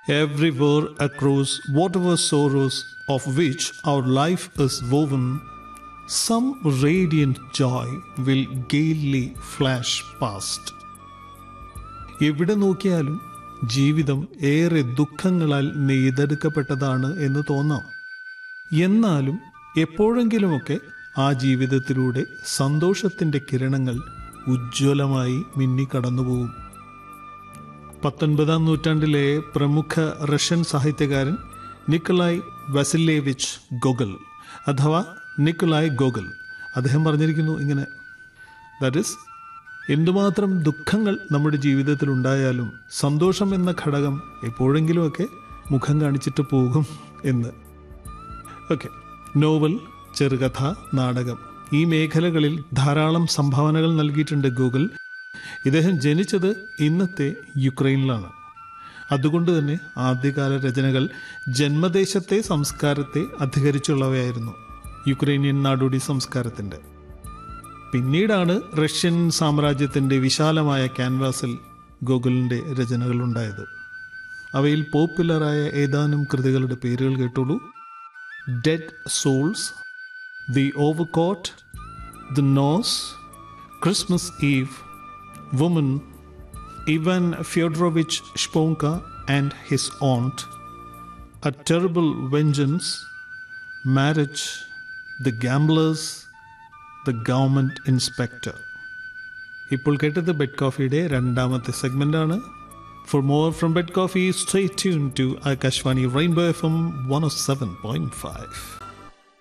Everywhere across whatever sorrows of which our life is woven, some radiant joy will gaily flash past. എവിടെ നോക്കിയാലും ജീവിതം ഏറെ ദുഃഖങ്ങളാൽ നെയ്തെടുക്കപ്പെട്ടതാണ് എന്ന് തോന്നാം എന്നാലും എപ്പോഴെങ്കിലുമൊക്കെ ആ ജീവിതത്തിലൂടെ സന്തോഷത്തിൻ്റെ കിരണങ്ങൾ ഉജ്ജ്വലമായി മിന്നിക്കടന്നുപോകും പത്തൊൻപതാം നൂറ്റാണ്ടിലെ പ്രമുഖ റഷ്യൻ സാഹിത്യകാരൻ നിക്കലായ് വസിലേവിച്ച് ഗോഗൽ അഥവാ നിക്കലായ് ഗോഗൽ അദ്ദേഹം പറഞ്ഞിരിക്കുന്നു ഇങ്ങനെ ദാറ്റ് ഇസ് എന്തുമാത്രം ദുഃഖങ്ങൾ നമ്മുടെ ജീവിതത്തിൽ ഉണ്ടായാലും സന്തോഷം എന്ന ഘടകം എപ്പോഴെങ്കിലുമൊക്കെ മുഖം കാണിച്ചിട്ട് പോകും എന്ന് ഓക്കെ നോവൽ ചെറുകഥ നാടകം ഈ മേഖലകളിൽ ധാരാളം സംഭാവനകൾ നൽകിയിട്ടുണ്ട് ഗൂഗിൾ ഇദ്ദേഹം ജനിച്ചത് ഇന്നത്തെ യുക്രൈനിലാണ് അതുകൊണ്ട് തന്നെ ആദ്യകാല രചനകൾ ജന്മദേശത്തെ സംസ്കാരത്തെ അധികരിച്ചുള്ളവയായിരുന്നു യുക്രൈനിയൻ നാടോടി സംസ്കാരത്തിൻ്റെ പിന്നീടാണ് റഷ്യൻ സാമ്രാജ്യത്തിൻ്റെ വിശാലമായ ക്യാൻവാസിൽ ഗോകുലിൻ്റെ രചനകൾ ഉണ്ടായത് അവയിൽ പോപ്പുലറായ ഏതാനും കൃതികളുടെ പേരുകൾ കേട്ടോളൂ dead souls the overcoat the nose Christmas eve woman Ivan Fyodorovich Shponka and his aunt a terrible vengeance marriage the gamblers the government inspector ഇപ്പോൾ കേട്ടത് ബെഡ് കോഫിയുടെ രണ്ടാമത്തെ സെഗ്മെൻ്റാണ് for more from bed coffee stay tune to Akashvani rainbow F M one oh seven point five